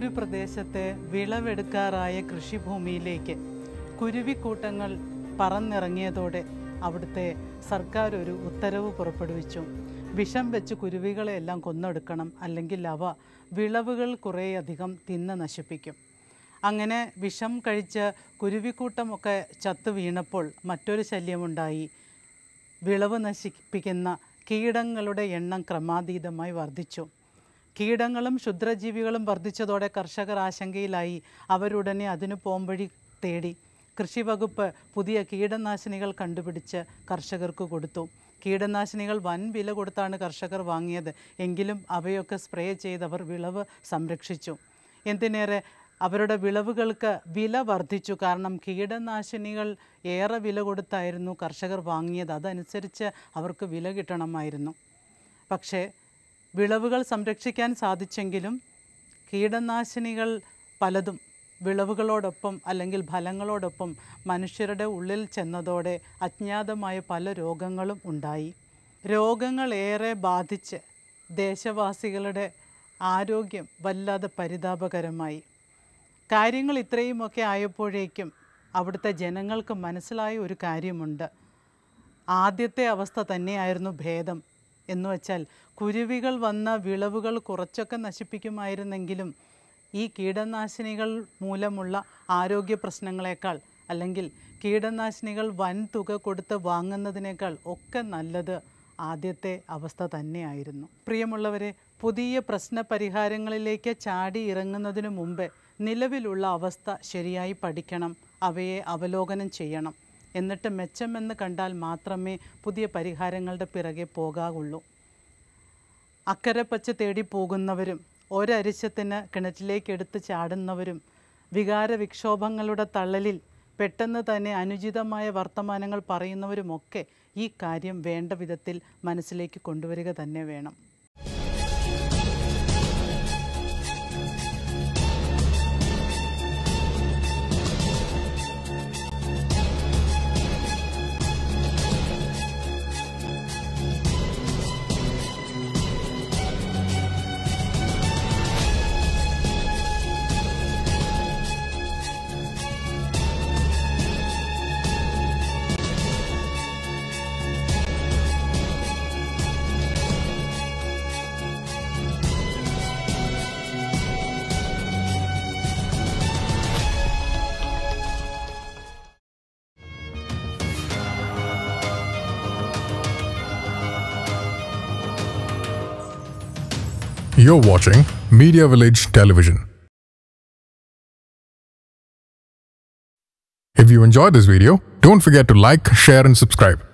ഒരു പ്രദേശത്തെ വിളവെടുക്കാറായ കൃഷിഭൂമിയിലേക്ക് കുരുവിക്കൂട്ടങ്ങൾ പറന്നിറങ്ങിയതോടെ അവിടുത്തെ സർക്കാർ ഒരു ഉത്തരവ് പുറപ്പെടുവിച്ചു വിഷം വെച്ച് കുരുവികളെ എല്ലാം കൊന്നെടുക്കണം അല്ലെങ്കിൽ അവ വിളവുകൾ കുറേയധികം തിന്ന് നശിപ്പിക്കും അങ്ങനെ വിഷം കഴിച്ച് കുരുവിക്കൂട്ടമൊക്കെ ചത്തു വീണപ്പോൾ മറ്റൊരു ശല്യമുണ്ടായി വിളവ് നശിപ്പിക്കുന്ന കീടങ്ങളുടെ എണ്ണം ക്രമാതീതമായി വർദ്ധിച്ചു കീടങ്ങളും ക്ഷുദ്രജീവികളും വർദ്ധിച്ചതോടെ കർഷകർ ആശങ്കയിലായി അവരുടനെ അതിനു പോംവഴി തേടി കൃഷി വകുപ്പ് പുതിയ കീടനാശിനികൾ കണ്ടുപിടിച്ച് കർഷകർക്ക് കൊടുത്തു കീടനാശിനികൾ വൻ വില കൊടുത്താണ് കർഷകർ വാങ്ങിയത് എങ്കിലും അവയൊക്കെ സ്പ്രേ ചെയ്തവർ വിളവ് സംരക്ഷിച്ചു എന്തിനേറെ അവരുടെ വിളവുകൾക്ക് വില വർദ്ധിച്ചു കാരണം കീടനാശിനികൾ ഏറെ വില കൊടുത്തായിരുന്നു കർഷകർ വാങ്ങിയത് അതനുസരിച്ച് അവർക്ക് വില കിട്ടണമായിരുന്നു പക്ഷേ വിളവുകൾ സംരക്ഷിക്കാൻ സാധിച്ചെങ്കിലും കീടനാശിനികൾ പലതും വിളവുകളോടൊപ്പം അല്ലെങ്കിൽ ഫലങ്ങളോടൊപ്പം മനുഷ്യരുടെ ഉള്ളിൽ ചെന്നതോടെ അജ്ഞാതമായ പല രോഗങ്ങളും ഉണ്ടായി രോഗങ്ങൾ ഏറെ ബാധിച്ച് ദേശവാസികളുടെ ആരോഗ്യം വല്ലാതെ പരിതാപകരമായി കാര്യങ്ങൾ ഇത്രയുമൊക്കെ ആയപ്പോഴേക്കും അവിടുത്തെ ജനങ്ങൾക്ക് മനസ്സിലായ ഒരു കാര്യമുണ്ട് ആദ്യത്തെ അവസ്ഥ തന്നെയായിരുന്നു ഭേദം എന്ന് വച്ചാൽ കുരുവികൾ വന്ന വിളവുകൾ കുറച്ചൊക്കെ നശിപ്പിക്കുമായിരുന്നെങ്കിലും ഈ കീടനാശിനികൾ മൂലമുള്ള ആരോഗ്യ പ്രശ്നങ്ങളെക്കാൾ അല്ലെങ്കിൽ കീടനാശിനികൾ വൻ തുക കൊടുത്ത് വാങ്ങുന്നതിനേക്കാൾ ഒക്കെ നല്ലത് ആദ്യത്തെ അവസ്ഥ തന്നെയായിരുന്നു പ്രിയമുള്ളവരെ പുതിയ പ്രശ്ന പരിഹാരങ്ങളിലേക്ക് ചാടി ഇറങ്ങുന്നതിനു മുമ്പ് നിലവിലുള്ള അവസ്ഥ ശരിയായി പഠിക്കണം അവയെ അവലോകനം ചെയ്യണം എന്നിട്ട് മെച്ചമെന്ന് കണ്ടാൽ മാത്രമേ പുതിയ പരിഹാരങ്ങളുടെ പിറകെ പോകാവുള്ളൂ അക്കരെ പച്ച തേടി പോകുന്നവരും ഒരരിശത്തിന് കിണറ്റിലേക്ക് എടുത്ത് ചാടുന്നവരും വികാര വിക്ഷോഭങ്ങളുടെ തള്ളലിൽ പെട്ടെന്ന് തന്നെ അനുചിതമായ വർത്തമാനങ്ങൾ പറയുന്നവരുമൊക്കെ ഈ കാര്യം വേണ്ട വിധത്തിൽ മനസ്സിലേക്ക് കൊണ്ടുവരിക തന്നെ വേണം You're watching Media Village Television. If you enjoyed this video, don't forget to like, share, and subscribe.